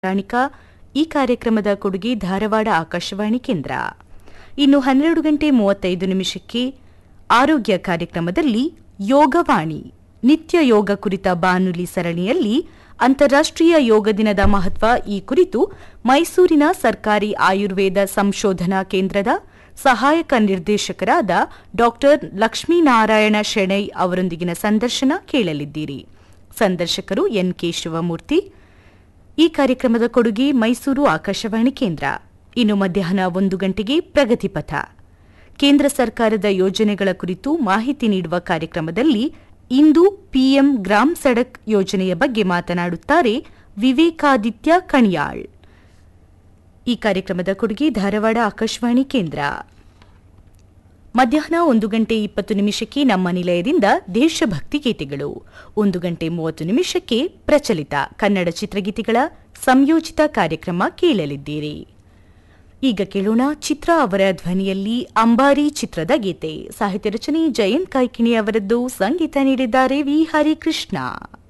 ರಾಣಿಕಾ ಈ ಕಾರ್ಯಕ್ರಮದ ಕೊಡುಗೆ ಧಾರವಾಡ ಆಕಾಶವಾಣಿ ಕೇಂದ್ರ ಇನ್ನು ಹನ್ನೆರಡು ಗಂಟೆ ಮೂವತ್ತೈದು ನಿಮಿಷಕ್ಕೆ ಆರೋಗ್ಯ ಕಾರ್ಯಕ್ರಮದಲ್ಲಿ ಯೋಗವಾಣಿ ನಿತ್ಯ ಯೋಗ ಕುರಿತ ಬಾನುಲಿ ಸರಣಿಯಲ್ಲಿ ಅಂತಾರಾಷ್ಟ್ರೀಯ ಯೋಗ ದಿನದ ಮಹತ್ವ ಈ ಕುರಿತು ಮೈಸೂರಿನ ಸರ್ಕಾರಿ ಆಯುರ್ವೇದ ಸಂಶೋಧನಾ ಕೇಂದ್ರದ ಸಹಾಯಕ ನಿರ್ದೇಶಕರಾದ ಡಾಕ್ಟರ್ ಲಕ್ಷ್ಮೀನಾರಾಯಣ ಶೆಣೈ ಅವರೊಂದಿಗಿನ ಸಂದರ್ಶನ ಕೇಳಲಿದ್ದೀರಿ ಸಂದರ್ಶಕರು ಎನ್ ಕೆ ಶಿವಮೂರ್ತಿ ಈ ಕಾರ್ಯಕ್ರಮದ ಕೊಡುಗೆ ಮೈಸೂರು ಆಕಾಶವಾಣಿ ಕೇಂದ್ರ ಇನ್ನು ಮಧ್ಯಾಹ್ನ ಒಂದು ಗಂಟೆಗೆ ಪ್ರಗತಿಪಥ ಕೇಂದ್ರ ಸರ್ಕಾರದ ಯೋಜನೆಗಳ ಕುರಿತು ಮಾಹಿತಿ ನೀಡುವ ಕಾರ್ಯಕ್ರಮದಲ್ಲಿ ಇಂದು ಪಿಎಂ ಗ್ರಾಮ್ ಸಡಕ್ ಯೋಜನೆಯ ಬಗ್ಗೆ ಮಾತನಾಡುತ್ತಾರೆ ವಿವೇಕಾದಿತ್ಯ ಕಣಿಯಾಳ್ ಈ ಕಾರ್ಯಕ್ರಮದ ಕೊಡುಗೆ ಧಾರವಾಡ ಆಕಾಶವಾಣಿ ಕೇಂದ್ರ ಮಧ್ಯಾಹ್ನ ಒಂದು ಗಂಟೆ ಇಪ್ಪತ್ತು ನಿಮಿಷಕ್ಕೆ ನಮ್ಮ ನಿಲಯದಿಂದ ದೇಶಭಕ್ತಿ ಗೀತೆಗಳು ಒಂದು ಗಂಟೆ ಮೂವತ್ತು ನಿಮಿಷಕ್ಕೆ ಪ್ರಚಲಿತ ಕನ್ನಡ ಚಿತ್ರಗೀತೆಗಳ ಸಂಯೋಜಿತ ಕಾರ್ಯಕ್ರಮ ಕೇಳಲಿದ್ದೀರಿ ಈಗ ಕೇಳೋಣ ಚಿತ್ರ ಅವರ ಧ್ವನಿಯಲ್ಲಿ ಅಂಬಾರಿ ಚಿತ್ರದ ಗೀತೆ ಸಾಹಿತ್ಯ ರಚನೆ ಜಯಂತ್ ಕಾಯ್ಕಿಣಿ ಅವರದ್ದು ಸಂಗೀತ ನೀಡಿದ್ದಾರೆ ವಿ ಹರಿಕೃಷ್ಣ